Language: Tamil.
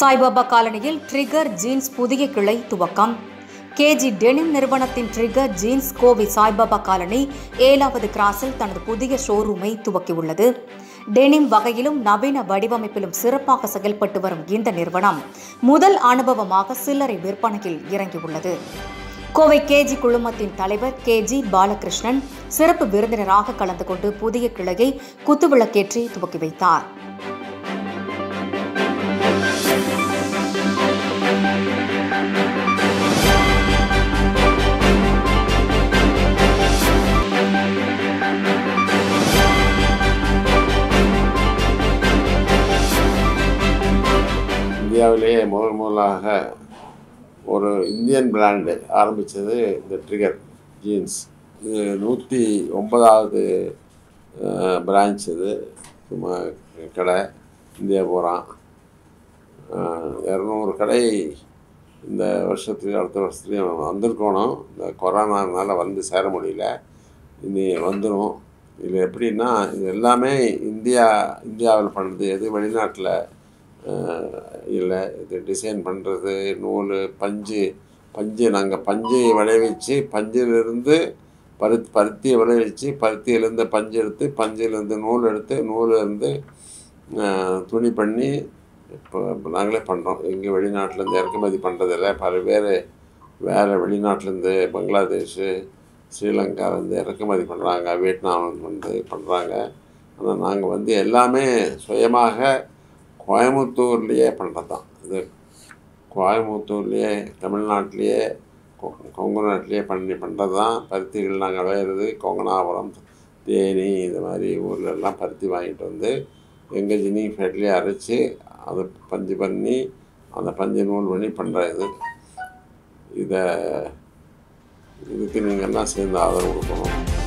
சாய்பாபா காலனியில் ட்ரிகர் ஜீன்ஸ் புதிய கிளை துவக்கம் கேஜி டெனிம் நிறுவனத்தின் trigger jeans Kovai Saibaba colony ஏழாவது கிராஸில் தனது புதிய ஷோரூமை துவக்கியுள்ளது டெனிம் வகையிலும் நவீன வடிவமைப்பிலும் சிறப்பாக செயல்பட்டு வரும் இந்த நிறுவனம் முதல் அனுபவமாக சில்லறை விற்பனையில் இறங்கியுள்ளது கோவை கேஜி குழுமத்தின் தலைவர் கேஜி பாலகிருஷ்ணன் சிறப்பு விருந்தினராக கலந்து கொண்டு புதிய கிளையை குத்துவிளக்கேற்றி துவக்கி வைத்தார் இந்தியாவிலேயே முதல் முதலாக ஒரு இந்தியன் பிராண்டு ஆரம்பித்தது இந்த ட்ரிகர் ஜீன்ஸ் இது நூற்றி ஒன்பதாவது பிரான்ச் இது சும்மா கடை இந்தியா பூரான் இரநூறு கடை இந்த வருஷத்துலேயும் அடுத்த வருஷத்துலேயும் வந்திருக்கணும் இந்த கொரோனானால வந்து சேர முடியல இனி வந்துடும் இது எப்படின்னா இது எல்லாமே இந்தியா இந்தியாவில் பண்ணுறது எது வெளிநாட்டில் இல்லை இது டிசைன் பண்ணுறது நூல் பஞ்சு பஞ்சு நாங்கள் பஞ்சு விளைவிச்சு பஞ்சிலிருந்து பருத்தி பருத்தியை விளைவிச்சு பருத்தியிலேருந்து பஞ்சு எடுத்து பஞ்சிலேருந்து நூல் எடுத்து நூலிருந்து துணி பண்ணி இப்போ இப்போ நாங்களே பண்ணுறோம் எங்கள் வெளிநாட்டிலேருந்து இறக்குமதி பண்ணுறதில்ல பல்வேறு வேறு வெளிநாட்டிலேருந்து பங்களாதேஷு ஸ்ரீலங்காவிலேருந்து இறக்குமதி பண்ணுறாங்க வியட்நாம் வந்து பண்ணுறாங்க ஆனால் நாங்கள் வந்து எல்லாமே சுயமாக கோயம்புத்தூர்லேயே பண்ணுறது தான் இது கோயம்புத்தூர்லேயே தமிழ்நாட்டிலேயே கொ- கொங்கு நாட்டிலேயே பண்ணி பண்ணுறது தான் பருத்திகள் நாங்கள் விளையிறது கொங்கனாபுரம் தேனி இது மாதிரி ஊர்ல எல்லாம் பருத்தி வாங்கிட்டு வந்து எங்கள் ஜினி ஃபேட்லேயே அரைச்சி அதை பஞ்சு பண்ணி அந்த பஞ்சு நூல் பண்ணி பண்ணுற இது இதை இதுக்கு நீங்கள் எல்லாம் சேர்ந்து ஆதரவு கொடுக்கணும்